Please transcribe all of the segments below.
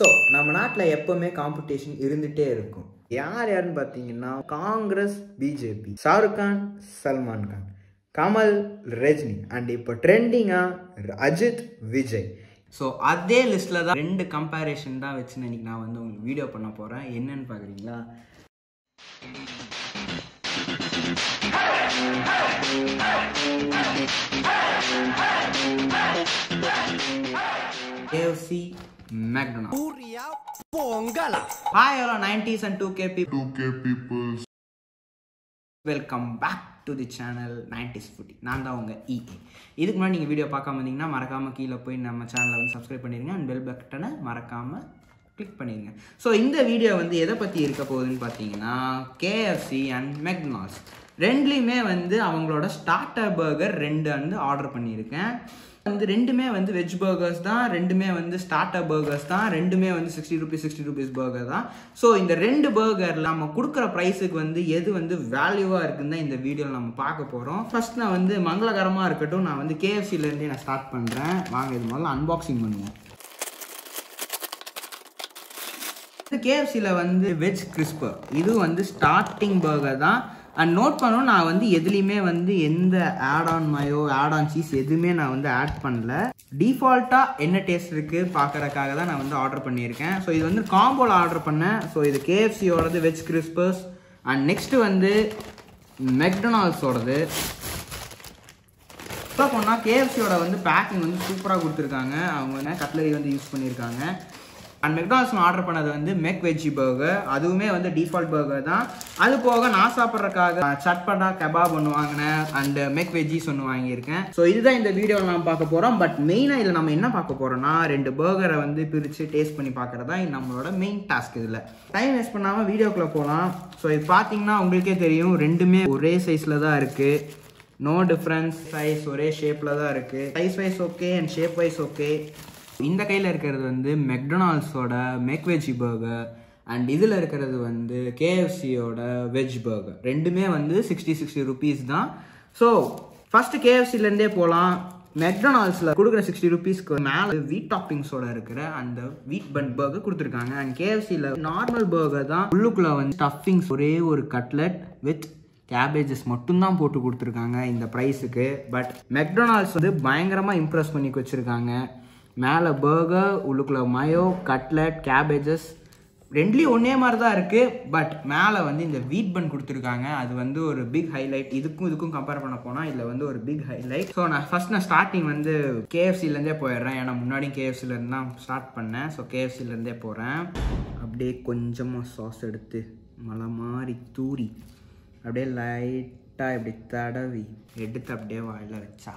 So நம்ம நாட்டில் எப்பவுமே காம்படிஷன் இருந்துகிட்டே இருக்கும் யார் யாருன்னு பார்த்தீங்கன்னா Congress BJP Shahrukh Khan Salman Khan Kamal Rajini and இப்போ ட்ரெண்டிங்காக அஜித் விஜய் ஸோ அதே லிஸ்ட்டில் தான் ரெண்டு கம்பேரிஷன் தான் வச்சு இன்னைக்கு நான் வந்து உங்களுக்கு வீடியோ பண்ண போகிறேன் என்னன்னு பார்க்குறீங்களா KFC McDonald's Surya Pongala. Hi hello 90s and 2K people 2K peoples. Welcome back to the channel nineties foodie நான் தான் உங்கள் இஏ இதுக்கு முன்னாடி நீங்கள் வீடியோ பார்க்காம இருந்தீங்கன்னா மறக்காமல் கீழே போய் நம்ம சேனலை வந்து சப்ஸ்கிரைப் பண்ணிடுங்க அண்ட் பெல் பட்டனை மறக்காமல் கிளிக் பண்ணிடுங்க ஸோ இந்த வீடியோ வந்து எதை பற்றி இருக்க போகுதுன்னு பார்த்தீங்கன்னா கேஎஃப்சி அண்ட் மெக்னால்ஸ் ரெண்டுலேயுமே வந்து அவங்களோட ஸ்டார்டர் பர்கர் ரெண்டு வந்து ஆர்டர் பண்ணியிருக்கேன் வந்து ரெண்டுமே வந்து வெஜ் பர்கர்ஸ் தான் ரெண்டுமே வந்து ஸ்டார்டர் பர்கர்ஸ் தான் ரெண்டுமே வந்து sixty rupees sixty rupees burger தான் ஸோ இந்த ரெண்டு பர்கரில் நம்ம கொடுக்குற ப்ரைஸுக்கு வந்து எது வந்து வேல்யூவாக இருக்குன்னு தான் இந்த வீடியோவில் நம்ம பார்க்க போகிறோம் ஃபர்ஸ்ட் நான் வந்து மங்களகரமாக இருக்கட்டும் நான் வந்து கேஎஃப்சிலேருந்தே நான் ஸ்டார்ட் பண்ணுறேன் வாங்க இது முதல்ல அன்பாக்சிங் பண்ணுவோம் கேஎஃப்சியில் வந்து வெஜ் கிறிஸ்பர் இது வந்து ஸ்டார்டிங் பர்கர் தான் அண்ட் நோட் பண்ணணும் நான் வந்து எதுலேயுமே வந்து எந்த add on mayo add on cheese எதுவுமே நான் வந்து ஆட் பண்ணல டிஃபால்ட்டாக என்ன டேஸ்ட் இருக்குது பார்க்குறக்காக தான் நான் வந்து ஆர்டர் பண்ணியிருக்கேன் ஸோ இது வந்து காம்போவில் ஆர்டர் பண்ணேன் ஸோ இது கேஎஃப்சியோடது வெஜ் கிறிஸ்பர்ஸ் அண்ட் நெக்ஸ்ட்டு வந்து மெக்டொனால்ட்ஸோடது சொல்ல போனால் கேஎஃப்சியோட வந்து பேக்கிங் வந்து சூப்பராக கொடுத்துருக்காங்க அவங்க வந்து கட்லரி வந்து யூஸ் பண்ணியிருக்காங்க அண்ட் மெக்டானல்ஸ் ஆர்டர் பண்ணது வந்து மெக் வெஜ்ஜி பர்கர் அதுவுமே வந்து டிஃபால்ட் பர்கர் தான் அது போக நான் சாப்பிட்றதுக்காக சட்பட்டா கபாப் ஒன்று வாங்கினேன் அண்ட் மெக் வெஜ்ஜிஸ் ஒன்று வாங்கியிருக்கேன் ஸோ இதுதான் இந்த வீடியோவில் நம்ம பார்க்க போகிறோம் பட் மெயினாக இதில் நம்ம என்ன பார்க்க போகிறோம்னா ரெண்டு பர்கரை வந்து பிரித்து டேஸ்ட் பண்ணி பார்க்குறது தான் நம்மளோட மெயின் டாஸ்க் இதில் டைம் வேஸ்ட் பண்ணாமல் வீடியோக்குள்ளே போகலாம் ஸோ இது பார்த்தீங்கன்னா உங்களுக்கே தெரியும் ரெண்டுமே ஒரே சைஸில் தான் இருக்குது நோ டிஃப்ரென்ஸ் சைஸ் ஒரே ஷேப்பில் தான் இருக்குது size wise okay and shape wise okay இந்த கையில் இருக்கிறது வந்து மெக்டொனால்ட்ஸோட மெக் வெஜ் பர்கர் அண்ட் இதில் இருக்கிறது வந்து கேஎஃப்சியோட வெஜ் பர்கர் ரெண்டுமே வந்து சிக்ஸ்டி சிக்ஸ்டி ருபீஸ் தான் ஸோ ஃபஸ்ட்டு கேஎஃப்சிலேருந்தே போகலாம் மெக்டொனால்ட்ஸில் கொடுக்குற சிக்ஸ்டி ருபீஸ்க்கு மேலே வீட் டாப்பிங்ஸோட இருக்கிற அந்த வீட் பன் பர்கர் கொடுத்துருக்காங்க அண்ட் கேஎஃப்சியில் நார்மல் பர்கர் தான் உள்ளுக்குள்ளே வந்து ஸ்டஃபிங்ஸ் ஒரே ஒரு கட்லெட் வித் கேபேஜஸ் மட்டும்தான் போட்டு கொடுத்துருக்காங்க இந்த ப்ரைஸுக்கு பட் மெக்டொனால்ட்ஸ் வந்து பயங்கரமாக இம்ப்ரெஸ் பண்ணி வச்சுருக்காங்க மேலே பர்கர் உள்ளுக்குள்ள மயோ கட்லெட் கேபேஜஸ் ரெண்டுலேயும் ஒன்றே மாதிரி தான் இருக்குது பட் மேலே வந்து இந்த வீட் பன் கொடுத்துருக்காங்க அது வந்து ஒரு பிக் ஹைலைட் இதுக்கும் இதுக்கும் கம்பேர் பண்ண போனால் இதில் வந்து ஒரு பிக் ஹைலைட் ஸோ நான் ஃபஸ்ட் நான் ஸ்டார்டிங் வந்து கேஎஃப்சிலேருந்தே போயிடுறேன் ஏன்னா முன்னாடியும் கேஎஃப்சிலேருந்து தான் ஸ்டார்ட் பண்ணேன் ஸோ கேஎஃப்சிலேருந்தே போகிறேன் அப்படியே கொஞ்சமாக சாஸ் எடுத்து மலை மாதிரி தூரி அப்படியே லைட்டாக இப்படி தடவி எடுத்து அப்படியே வாயில் வச்சா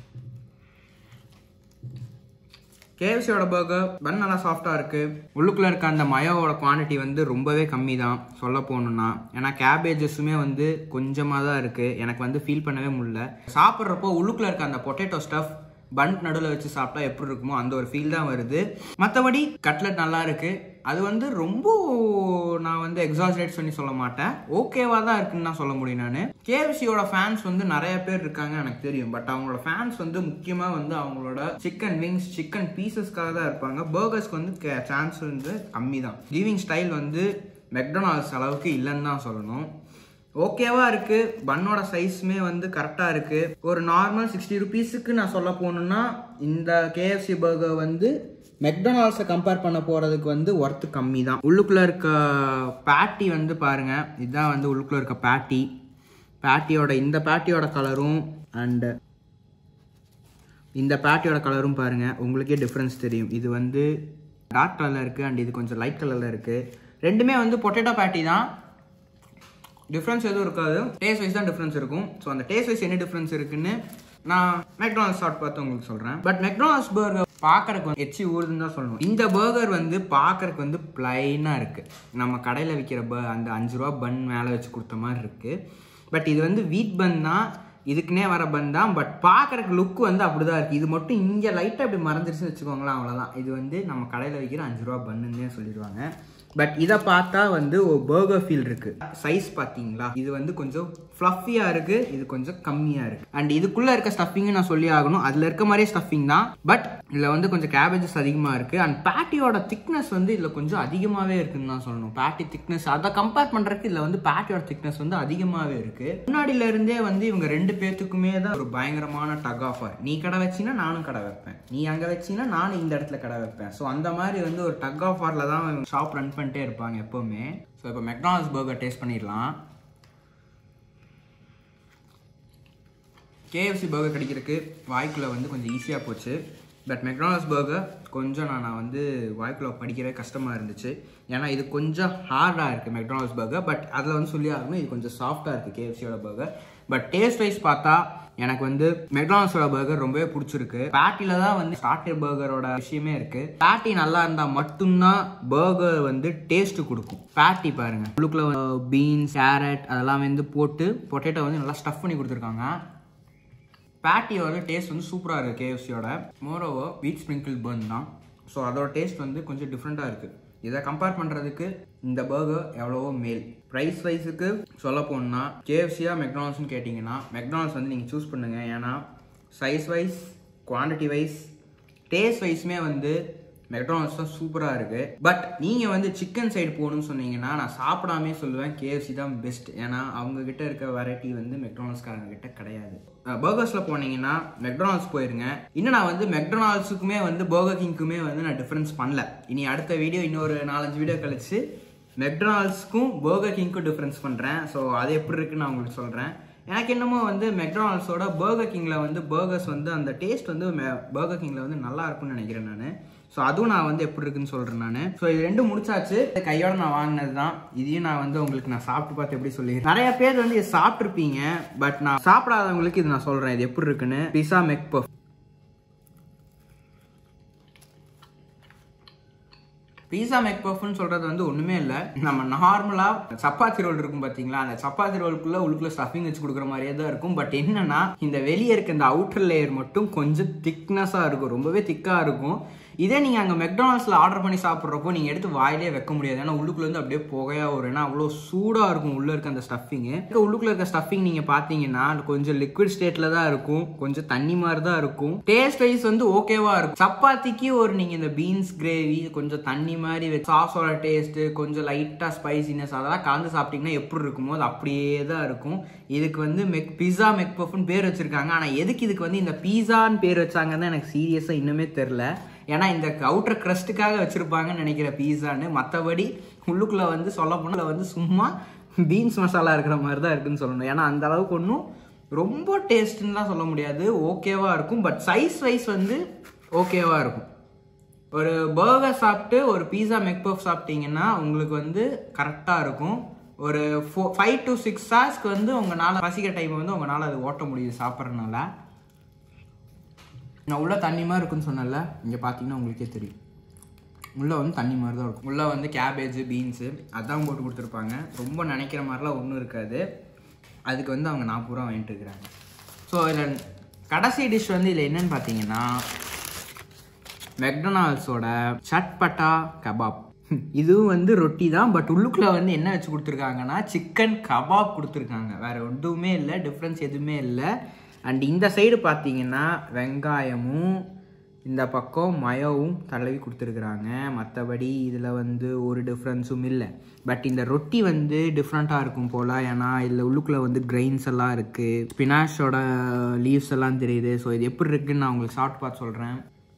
கேஎஃப்சியோட பர்கர் பன் நல்லா சாஃப்டாக இருக்குது உள்ளுக்குள்ளே இருக்க அந்த மயோவோட குவான்டிட்டி வந்து ரொம்பவே கம்மி தான் சொல்ல போகணுன்னா ஏன்னா கேபேஜஸுமே வந்து கொஞ்சமாக தான் இருக்குது எனக்கு வந்து ஃபீல் பண்ணவே முடியல சாப்பிட்றப்போ உள்ளுக்குள்ளே இருக்க அந்த பொட்டேட்டோ ஸ்டஃப் பன் நடுவில் வச்சு சாப்பிட்டா எப்படி இருக்குமோ அந்த ஒரு ஃபீல் தான் வருது மற்றபடி கட்லெட் நல்லா இருக்குது அது வந்து ரொம்ப நான் வந்து எக்ஸாஜரேட் பண்ணி சொல்ல மாட்டேன் ஓகேவாக தான் இருக்குன்னு நான் சொல்ல முடியும் நான் கேஎஃப்சியோட ஃபேன்ஸ் வந்து நிறைய பேர் இருக்காங்க எனக்கு தெரியும் பட் அவங்களோட ஃபேன்ஸ் வந்து முக்கியமாக வந்து அவங்களோட சிக்கன் விங்ஸ் சிக்கன் பீசஸ்க்காக தான் இருப்பாங்க பர்கர்ஸ்க்கு வந்து சான்ஸ் வந்து கம்மி தான் லிவிங் ஸ்டைல் வந்து மெக்டொனால்ட்ஸ் அளவுக்கு இல்லைன்னு தான் சொல்லணும் ஓகேவா இருக்கு பன்னோட சைஸுமே வந்து கரெக்டாக இருக்கு ஒரு நார்மல் சிக்ஸ்டி ருபீஸுக்கு நான் சொல்ல போகணுன்னா இந்த கேஎஃப்சி பர்கர் வந்து மெக்டொனால்ட்ஸை கம்பேர் பண்ண போகிறதுக்கு வந்து ஒர்த்து கம்மி தான் உள்ளுக்குள்ளே இருக்க பேட்டி வந்து பாருங்க இதுதான் வந்து உள்ளுக்குள்ளே இருக்க பேட்டி பேட்டியோட இந்த பேட்டியோட கலரும் அண்டு இந்த பேட்டியோட கலரும் பாருங்க உங்களுக்கே டிஃப்ரென்ஸ் தெரியும் இது வந்து டார்க் கலரில் இருக்குது அண்ட் இது கொஞ்சம் லைட் கலரில் இருக்குது ரெண்டுமே வந்து பொட்டேட்டோ பேட்டி தான் டிஃப்ரென்ஸ் எதுவும் இருக்காது டேஸ்ட் வைஸ் தான் டிஃப்ரென்ஸ் இருக்கும் ஸோ அந்த டேஸ்ட் வைஸ் என்ன டிஃப்ரென்ஸ் இருக்குன்னு நான் மெக்டானல்ஸ் சாப்பிட்டு பார்த்து உங்களுக்கு சொல்கிறேன் பட் மெக்டானல்ஸ் பர்கர் பார்க்கறதுக்கு வந்து எச்சி ஊறுதுன்னு தான் சொல்லணும் இந்த பர்கர் வந்து பார்க்கறதுக்கு வந்து பிளைனாக இருக்குது நம்ம கடையில் விற்கிற ப அந்த அஞ்சு ரூபா பன் மேலே வச்சு கொடுத்த மாதிரி இருக்குது பட் இது வந்து வீட் பன் தான் இதுக்குன்னே வர பன் தான் பட் பார்க்கறக்கு லுக் வந்து அப்படிதான் இருக்கு இது மட்டும் இங்கே லைட்டாக இப்படி மறந்துருச்சுன்னு வச்சுக்கோங்களேன் அவ்வளோதான் இது வந்து நம்ம கடையில் வைக்கிற அஞ்சு ரூபா பன்னுன்னே சொல்லிடுவாங்க பட் இதை பார்த்தா வந்து ஒரு பர்கர் ஃபீல் இருக்கு சைஸ் பார்த்தீங்களா இது வந்து கொஞ்சம் ஃப்ளஃபியாக இருக்கு இது கொஞ்சம் கம்மியாக இருக்கு அண்ட் இதுக்குள்ள இருக்க ஸ்டஃபிங் நான் சொல்லி ஆகணும் அதில் இருக்க மாதிரியே ஸ்டஃபிங் தான் பட் இதில் வந்து கொஞ்சம் கேபேஜஸ் அதிகமாக இருக்கு அண்ட் பேட்டியோட திக்னஸ் வந்து இதில் கொஞ்சம் அதிகமாகவே இருக்குன்னு தான் சொல்லணும் பேட்டி திக்னஸ் அதை கம்பேர் பண்ணுறதுக்கு இதில் வந்து பேட்டியோட திக்னஸ் வந்து அதிகமாகவே இருக்கு முன்னாடியில இருந்தே வந்து இவங்க ரெண்டு பேர்த்துக்குமே தான் ஒரு பயங்கரமான டக் ஆஃபர் நீ கடை வச்சினா நானும் கடை வைப்பேன் நீ அங்கே வச்சினா நானும் இந்த இடத்துல கடை வைப்பேன் ஸோ அந்த மாதிரி வந்து ஒரு டக் ஆஃபரில் தான் ஷாப் ரன் பண்ணிட்டே இருப்பாங்க எப்போவுமே ஸோ இப்போ மெக்டானல்ஸ் பர்கர் டேஸ்ட் பண்ணிடலாம் கேஎஃப்சி பர்கர் கிடைக்கிறதுக்கு வாய்க்குள்ளே வந்து கொஞ்சம் ஈஸியாக போச்சு பட் மெக்டானல்ஸ் பர்கர் கொஞ்சம் நான் நான் வந்து வாய்க்குள்ளே படிக்கிற கஷ்டமாக இருந்துச்சு ஏன்னா இது கொஞ்சம் ஹார்டாக இருக்குது மெக்டானல்ஸ் பர்கர் பட் அதில் வந்து சொல்லி ஆகணும் இது கொஞ்சம் சாஃப்டாக இருக்குது கேஎஃப்சியோட பர்கர் பட் டேஸ்ட் வைஸ் பார்த்தா எனக்கு வந்து மெக்டானல்ஸோட பர்கர் ரொம்பவே பிடிச்சிருக்கு பேட்டில தான் வந்து ஸ்டார்டர் பர்கரோட விஷயமே இருக்கு பேட்டி நல்லா இருந்தா மட்டும்தான் பர்கர் வந்து டேஸ்ட் கொடுக்கும் பேட்டி பாருங்க உள்ளுக்குள்ள பீன்ஸ் கேரட் அதெல்லாம் வந்து போட்டு பொட்டேட்டோ வந்து நல்லா ஸ்டஃப் பண்ணி கொடுத்துருக்காங்க பேட்டியோட டேஸ்ட் வந்து சூப்பராக இருக்குது கேஎஃப்சியோட மோரோவோ வீட் ஸ்ப்ரிங்கிள் பர்ன் தான் ஸோ அதோட டேஸ்ட் வந்து கொஞ்சம் டிஃப்ரெண்ட்டாக இருக்குது இதை கம்பேர் பண்ணுறதுக்கு இந்த பர்கர் எவ்வளவோ மேல் ப்ரைஸ் வைஸுக்கு சொல்ல போனால் கேஎஃப்சியா மெக்டானல்ஸ்னு கேட்டிங்கன்னா மெக்டானல்ஸ் வந்து நீங்கள் சூஸ் பண்ணுங்கள் ஏன்னா size wise quantity wise taste வைஸுமே வந்து மெக்டானல்ஸ் தான் சூப்பராக இருக்குது பட் நீங்கள் வந்து சிக்கன் சைடு போகணும்னு சொன்னீங்கன்னா நான் சாப்பிடாமே சொல்லுவேன் கேஎஃப்சி தான் பெஸ்ட் ஏன்னா அவங்க கிட்ட இருக்க வெரைட்டி வந்து மெக்டானல்ஸ்காரங்க கிட்ட கிடையாது பர்கர்ஸில் போனீங்கன்னா மெக்டானல்ஸ் போயிருங்க இன்னும் நான் வந்து மெக்டானல்ஸுக்குமே வந்து பர்கர் கிங்க்குமே வந்து நான் டிஃப்ரென்ஸ் பண்ணல இனி அடுத்த வீடியோ இன்னொரு நாலஞ்சு வீடியோ கழிச்சு மெக்டானல்ஸ்க்கும் பர்கர் கிங்க்கும் டிஃப்ரென்ஸ் பண்ணுறேன் ஸோ அது எப்படி இருக்குன்னு நான் உங்களுக்கு சொல்கிறேன் எனக்கு என்னமோ வந்து மெக்டானல்ஸோட பர்கர் கிங்கில் வந்து பர்கர்ஸ் வந்து அந்த டேஸ்ட் வந்து பர்கர் கிங்கில் வந்து நல்லா இருக்கும்னு நினைக்கிறேன் நான் ஸோ அதுவும் நான் வந்து எப்படி இருக்குன்னு சொல்கிறேன் நான் ஸோ இது ரெண்டும் முடிச்சாச்சு கையோட நான் வாங்கினது தான் இதையும் நான் வந்து உங்களுக்கு நான் சாப்பிட்டு பார்த்து எப்படி சொல்லிடுறேன் நிறைய பேர் வந்து இது சாப்பிட்ருப்பீங்க பட் நான் சாப்பிடாதவங்களுக்கு இது நான் சொல்கிறேன் இது எப்படி இருக்குன்னு pizza Mc puff pizza Mc பஃப்னு சொல்றது வந்து ஒண்ணுமே இல்லை நம்ம நார்மலா சப்பாத்தி ரோல் இருக்கும் பாத்தீங்களா அந்த சப்பாத்தி ரோலுக்குள்ள உள்ளுக்குள்ள ஸ்டஃபிங் வச்சு கொடுக்குற மாதிரியே தான் இருக்கும் பட் என்னன்னா இந்த வெளியே இருக்க இந்த அவுட்டர் லேயர் மட்டும் கொஞ்சம் திக்னஸா இருக்கும் ரொம்பவே திக்கா இருக்கும் இதே நீங்கள் அங்கே மெக்டானல்ஸில் ஆர்டர் பண்ணி சாப்பிட்றப்போ நீங்கள் எடுத்து வாயிலே வைக்க முடியாது ஏன்னா உள்ளுக்குள்ள வந்து அப்படியே புகையாக வரும் ஏன்னா அவ்வளோ சூடாக இருக்கும் உள்ளே இருக்க அந்த ஸ்டஃபிங்கு உள்ளுக்குள்ள இருக்க ஸ்டஃபிங் நீங்கள் பார்த்தீங்கன்னா கொஞ்சம் லிக்விட் ஸ்டேட்டில் தான் இருக்கும் கொஞ்சம் தண்ணி மாதிரி தான் இருக்கும் டேஸ்ட் வைஸ் வந்து ஓகேவா இருக்கும் சப்பாத்திக்கு ஒரு நீங்கள் இந்த பீன்ஸ் கிரேவி கொஞ்சம் தண்ணி மாதிரி சாஸோட டேஸ்ட்டு கொஞ்சம் லைட்டாக ஸ்பைசினஸ் அதெல்லாம் கலந்து சாப்பிட்டீங்கன்னா எப்படி இருக்குமோ அது அப்படியே தான் இருக்கும் இதுக்கு வந்து மெக் பிஸா மெக் பஃப்னு பேர் வச்சிருக்காங்க ஆனால் எதுக்கு இதுக்கு வந்து இந்த பீஸான்னு பேர் வச்சாங்கன்னு எனக்கு சீரியஸாக இன்னுமே தெரில ஏன்னா இந்த அவுட்டர் க்ரஸ்ட்டுக்காக வச்சுருப்பாங்கன்னு நினைக்கிற பீஸான்னு மற்றபடி உள்ளுக்குள்ளே வந்து சொல்ல போனால் வந்து சும்மா பீன்ஸ் மசாலா இருக்கிற மாதிரி தான் இருக்குன்னு சொல்லணும் ஏன்னா அந்த அளவுக்கு ஒன்றும் ரொம்ப டேஸ்ட்டுன்னு தான் சொல்ல முடியாது ஓகேவாக இருக்கும் பட் சைஸ் வைஸ் வந்து ஓகேவாக இருக்கும் ஒரு பர்கர் சாப்பிட்டு ஒரு பீஸா மெக்பஃப் சாப்பிட்டீங்கன்னா உங்களுக்கு வந்து கரெக்டாக இருக்கும் ஒரு ஃபோ ஃபைவ் டு சிக்ஸ் ஹவர்ஸ்க்கு வந்து உங்களால் பசிக்கிற டைம் வந்து உங்களால் அது ஓட்ட முடியுது சாப்பிட்றதுனால நான் உள்ள தண்ணி மாதிரி இருக்குன்னு சொன்னல இங்கே பார்த்தீங்கன்னா உங்களுக்கே தெரியும் உள்ளே வந்து தண்ணி மாதிரி தான் இருக்கும் உள்ளே வந்து கேபேஜ் பீன்ஸு அதான் போட்டு கொடுத்துருப்பாங்க ரொம்ப நினைக்கிற மாதிரிலாம் ஒன்றும் இருக்காது அதுக்கு வந்து அவங்க நாற்பது ரூபா வாங்கிட்டு இருக்கிறாங்க ஸோ இதில் கடைசி டிஷ் வந்து இதில் என்னன்னு பார்த்தீங்கன்னா மெக்டொனால்ட்ஸோட சட்பட்டா கபாப் இதுவும் வந்து ரொட்டி தான் பட் உள்ளுக்குள்ள வந்து என்ன வச்சு கொடுத்துருக்காங்கன்னா சிக்கன் கபாப் கொடுத்துருக்காங்க வேற எதுவுமே இல்லை டிஃப்ரென்ஸ் எதுவுமே இல்லை அண்ட் இந்த சைடு பார்த்தீங்கன்னா வெங்காயமும் இந்த பக்கம் மயவும் தடவி கொடுத்துருக்குறாங்க மற்றபடி இதில் வந்து ஒரு டிஃப்ரென்ஸும் இல்லை பட் இந்த ரொட்டி வந்து டிஃப்ரெண்ட்டாக இருக்கும் போல் ஏன்னா இதில் உள்ளுக்குள்ளே வந்து கிரெயின்ஸ் எல்லாம் இருக்குது ஸ்பினாஷோட லீவ்ஸ் எல்லாம் தெரியுது ஸோ இது எப்படி இருக்குன்னு நான் உங்களுக்கு சாப்பிட்டு பார்த்து சொல்கிறேன்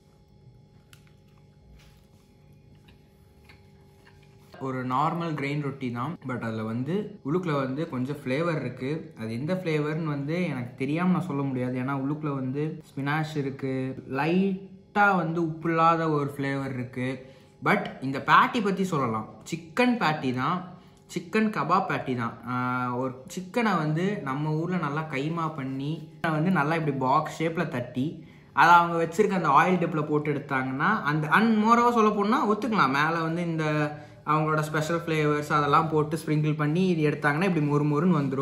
ஒரு நார்மல் கிரெயின் ரொட்டி தான் பட் அதில் வந்து உள்ளுக்குள்ள வந்து கொஞ்சம் ஃப்ளேவர் இருக்குது அது எந்த ஃப்ளேவர்னு வந்து எனக்கு தெரியாமல் நான் சொல்ல முடியாது ஏன்னா உள்ளுக்குள்ள வந்து ஸ்பினாஷ் இருக்குது லைட்டாக வந்து உப்பு இல்லாத ஒரு ஃப்ளேவர் இருக்குது பட் இந்த பேட்டி பற்றி சொல்லலாம் சிக்கன் பேட்டி தான் சிக்கன் கபாப் பேட்டி தான் ஆஹ் ஒரு சிக்கனை வந்து நம்ம ஊரில் நல்லா கைமா பண்ணி வந்து நல்லா இப்படி பாக்ஸ் ஷேப்பில் தட்டி அதை அவங்க வச்சிருக்க அந்த ஆயில் டிப்பில் போட்டு எடுத்தாங்கன்னா அந்த அன் மோரவாக சொல்ல போனால் ஒத்துக்கலாம் மேலே வந்து இந்த அவங்களோட ஸ்பெஷல் ஃப்ளேவர்ஸ் அதெல்லாம் போட்டு ஸ்ப்ரிங்கிள் பண்ணி இது எடுத்தாங்கன்னா இப்படி மொறு மொறுன்னு வந்துடும்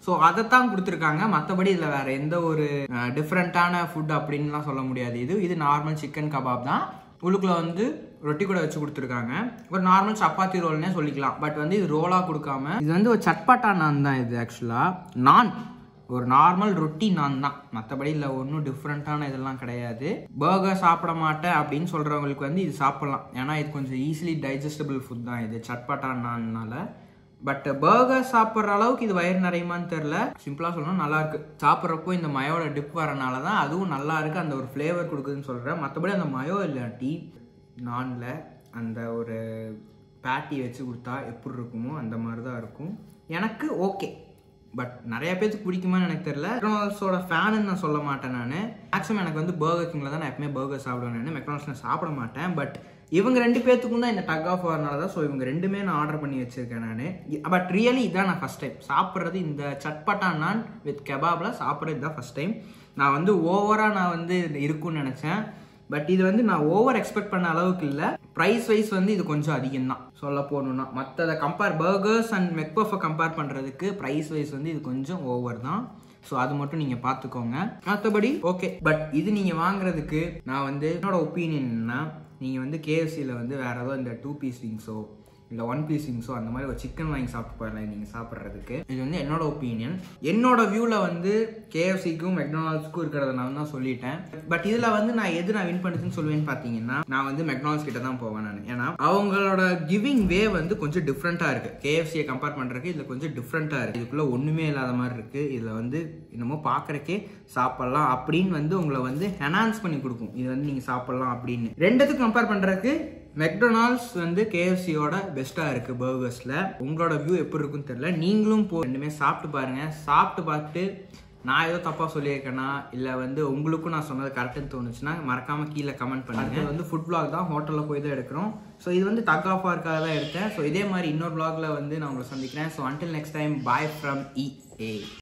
ஸோ அதைத்தான் கொடுத்துருக்காங்க மற்றபடி இதில் வேற எந்த ஒரு டிஃப்ரெண்ட்டான ஃபுட் அப்படின்லாம் சொல்ல முடியாது இது இது நார்மல் சிக்கன் கபாப் தான் உள்ளுக்குள்ள வந்து ரொட்டி கூட வச்சு கொடுத்துருக்காங்க ஒரு நார்மல் சப்பாத்தி ரோல்னே சொல்லிக்கலாம் பட் வந்து இது ரோலாக கொடுக்காம இது வந்து ஒரு சட்பாட்டா நான் தான் இது ஆக்சுவலாக நான் ஒரு நார்மல் ரொட்டி நான் தான் மற்றபடி இல்லை ஒன்றும் டிஃப்ரெண்ட்டான இதெல்லாம் கிடையாது பர்கர் சாப்பிட மாட்டேன் அப்படின்னு சொல்கிறவங்களுக்கு வந்து இது சாப்பிட்லாம் ஏன்னா இது கொஞ்சம் ஈஸிலி டைஜஸ்டபிள் ஃபுட் தான் இது சட்பாட்டா நான்னால பட் பர்கர் சாப்பிட்ற அளவுக்கு இது வயிறு நிறையுமான்னு தெரில சிம்பிளாக சொல்லணும் நல்லா இருக்கு சாப்பிட்றப்போ இந்த மயோட டிப் வரனால தான் அதுவும் நல்லா இருக்கு அந்த ஒரு ஃப்ளேவர் கொடுக்குதுன்னு சொல்கிறேன் மற்றபடி அந்த மயோ இல்லாட்டி நானில் அந்த ஒரு பேட்டி வச்சு கொடுத்தா எப்படி இருக்குமோ அந்த மாதிரி தான் இருக்கும் எனக்கு ஓகே பட் நிறைய பேருக்கு பிடிக்குமான்னு எனக்கு தெரியல மெக்டானல்ஸோட ஃபேனுன்னு நான் சொல்ல மாட்டேன் நான் மேக்ஸிமம் எனக்கு வந்து பர்கர் கிங்கில் தான் நான் எப்பவுமே பர்கர் சாப்பிடுவேன் நான் மெக்டானல்ஸ் நான் சாப்பிட மாட்டேன் பட் இவங்க ரெண்டு பேர்த்துக்கும் தான் இந்த டக் ஆஃப் வரனால தான் ஸோ இவங்க ரெண்டுமே நான் ஆர்டர் பண்ணி வச்சிருக்கேன் நான் பட் ரியலி இதான் நான் ஃபஸ்ட் டைம் சாப்பிட்றது இந்த சட்பட்டா நான் வித் கெபாபில் சாப்பிட்றது இதுதான் ஃபஸ்ட் டைம் நான் வந்து ஓவராக நான் வந்து இருக்கும்னு நினச்சேன் பட் இது வந்து நான் ஓவர் எக்ஸ்பெக்ட் பண்ண அளவுக்கு இல்லை ப்ரைஸ் வைஸ் வந்து இது கொஞ்சம் அதிகம் தான் சொல்ல போகணுன்னா மற்றதை கம்பேர் பர்கர்ஸ் அண்ட் மெக்பஃபை கம்பேர் பண்ணுறதுக்கு ப்ரைஸ் வைஸ் வந்து இது கொஞ்சம் ஓவர் தான் ஸோ அது மட்டும் நீங்கள் பார்த்துக்கோங்க மற்றபடி ஓகே பட் இது நீங்கள் வாங்குறதுக்கு நான் வந்து என்னோட ஒப்பீனியன்னா நீங்கள் வந்து கேஎஃப்சியில் வந்து வேற ஏதோ இந்த டூ பீஸ் விங்ஸோ இல்லை ஒன் பீஸ் விங்ஸோ அந்த மாதிரி ஒரு சிக்கன் வாங்கி சாப்பிட்டு போயிடலாம் நீங்கள் சாப்பிட்றதுக்கு இது வந்து என்னோட ஒப்பீனியன் என்னோட வியூவில் வந்து கேஎஃப்சிக்கும் மெக்டானல்ஸ்க்கும் இருக்கிறத நான் தான் சொல்லிட்டேன் பட் இதில் வந்து நான் எது நான் வின் பண்ணுச்சுன்னு சொல்லுவேன்னு பார்த்தீங்கன்னா நான் வந்து மெக்டானல்ஸ் கிட்ட தான் போவேன் நான் ஏன்னா அவங்களோட கிவிங் வே வந்து கொஞ்சம் டிஃப்ரெண்ட்டாக இருக்குது கேஎஃப்சியை கம்பேர் பண்ணுறதுக்கு இதில் கொஞ்சம் டிஃப்ரெண்ட்டாக இருக்குது இதுக்குள்ளே ஒன்றுமே இல்லாத மாதிரி இருக்குது இதில் வந்து என்னமோ பார்க்குறக்கே சாப்பிட்லாம் அப்படின்னு வந்து உங்களை வந்து என்ஹான்ஸ் பண்ணி கொடுக்கும் இது வந்து நீங்கள் சாப்பிட்லாம் அப்படின்னு ரெண்டுத்துக்கும் கம்பேர் பண்ணுறதுக்கு மெக்டொனால்ட்ஸ் வந்து கேஎஃப்சியோட பெஸ்ட்டாக இருக்குது பர்கர்ஸில் உங்களோட வியூ எப்படி இருக்குன்னு தெரியல நீங்களும் போ ரெண்டுமே சாப்பிட்டு பாருங்கள் சாப்பிட்டு பார்த்துட்டு நான் ஏதோ தப்பாக சொல்லியிருக்கேனா இல்லை வந்து உங்களுக்கும் நான் சொன்னது கரெக்டுன்னு தோணுச்சுன்னா மறக்காமல் கீழே கமெண்ட் பண்ணுங்க இது வந்து ஃபுட் vlog தான் ஹோட்டலில் போய் தான் எடுக்கிறோம் ஸோ இது வந்து டக் ஆஃப் ஆர்க்காக தான் எடுத்தேன் ஸோ இதே மாதிரி இன்னொரு vlogல வந்து நான் உங்களை சந்திக்கிறேன் so until next time bye from E A